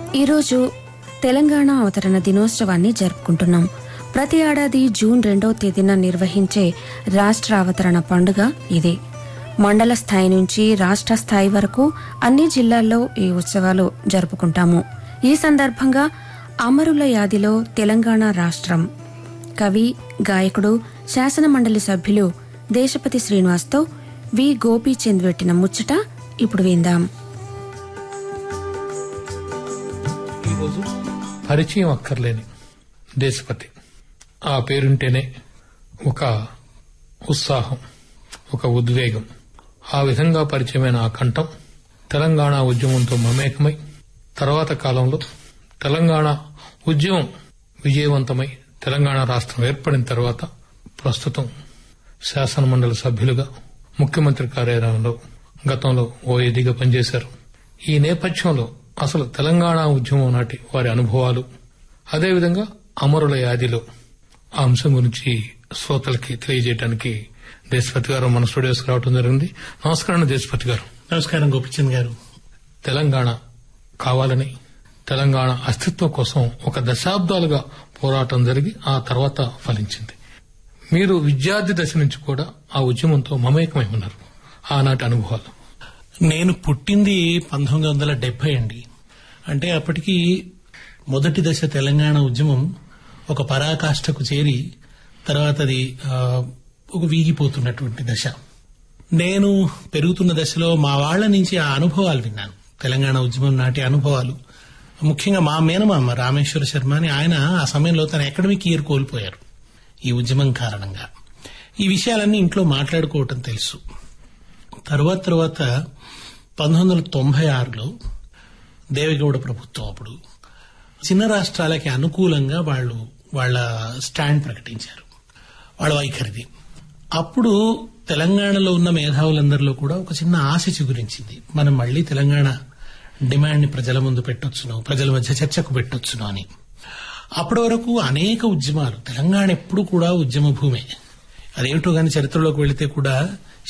ఈరోజు తెలంగాణ అవతరణ దినోత్సవాన్ని జరుపుకుంటున్నాం ప్రతి ఏడాది జూన్ రెండవ తేదీన నిర్వహించే రాష్ట్ర అవతరణ పండుగ ఇదే మండల స్థాయి నుంచి రాష్ట్ర స్థాయి వరకు అన్ని జిల్లాల్లో ఈ ఉత్సవాలు జరుపుకుంటాము ఈ సందర్భంగా అమరుల యాదిలో తెలంగాణ రాష్ట్రం కవి గాయకుడు శాసన మండలి సభ్యులు దేశపతి శ్రీనివాస్తో వి గోపీచంద్ పెట్టిన ముచ్చట ఇప్పుడు విందాం ఈరోజు పరిచయం అక్కర్లేని దేశపతి ఆ పేరుంటేనే ఒక ఉత్సాహం ఒక ఉద్వేగం ఆ విధంగా పరిచయమైన ఆ కంఠం తెలంగాణ ఉద్యమంతో మమేకమై తర్వాత కాలంలో తెలంగాణ ఉద్యమం విజయవంతమై తెలంగాణ రాష్ట్రం ఏర్పడిన తర్వాత ప్రస్తుతం శాసన మండలి సభ్యులుగా ముఖ్యమంత్రి కార్యాలయంలో గతంలో ఓఏదీగా పనిచేశారు ఈ నేపథ్యంలో అసలు తెలంగాణ ఉద్యమం నాటి వారి అనుభవాలు అదేవిధంగా అమరుల యాదిలో ఆ అంశం గురించి శ్రోతలకి తెలియజేయడానికి దేశపతి గారు మన స్టూడియోస్కి రావడం జరిగింది నమస్కారం దేశపతి గారు నమస్కారం గోపిచంద్ గారు తెలంగాణ కావాలని తెలంగాణ అస్తిత్వం కోసం ఒక దశాబ్దాలుగా పోరాటం జరిగి ఆ తర్వాత ఫలించింది మీరు విద్యార్థి దశ నుంచి కూడా ఆ ఉద్యమంతో మమేకమై ఉన్నారు ఆనాటి అనుభవాలు నేను పుట్టింది పంతొమ్మిది వందల డెబ్బై అండి అంటే అప్పటికి మొదటి దశ తెలంగాణ ఉద్యమం ఒక పరాకాష్ఠకు చేరి తర్వాత అది ఆ, ఒక వీగిపోతున్నటువంటి దశ నేను పెరుగుతున్న దశలో మా వాళ్ల నుంచి ఆ అనుభవాలు విన్నాను తెలంగాణ ఉద్యమం నాటి అనుభవాలు ముఖ్యంగా మా మేనమామ రామేశ్వర శర్మ అని ఆయన ఆ సమయంలో తన అకాడమిక్ ఇయర్ కోల్పోయారు ఈ ఉద్యమం కారణంగా ఈ విషయాలన్నీ ఇంట్లో మాట్లాడుకోవటం తెలుసు తర్వాత తర్వాత పంతొమ్మిది వందల తొంభై ఆరులో దేవగౌడ ప్రభుత్వం అప్పుడు చిన్న రాష్ట్రాలకి అనుకూలంగా వాళ్ళు వాళ్ళ స్టాండ్ ప్రకటించారు వాళ్ళ వైఖరిది అప్పుడు తెలంగాణలో ఉన్న మేధావులందరిలో కూడా ఒక చిన్న ఆశ చిగురించింది మనం మళ్ళీ తెలంగాణ డిమాండ్ ని ప్రజల ముందు పెట్టొచ్చును ప్రజల మధ్య చర్చకు పెట్టొచ్చును అని అప్పటి వరకు అనేక ఉద్యమాలు తెలంగాణ ఎప్పుడు కూడా ఉద్యమ భూమే అదేమిటో గాని చరిత్రలోకి వెళితే కూడా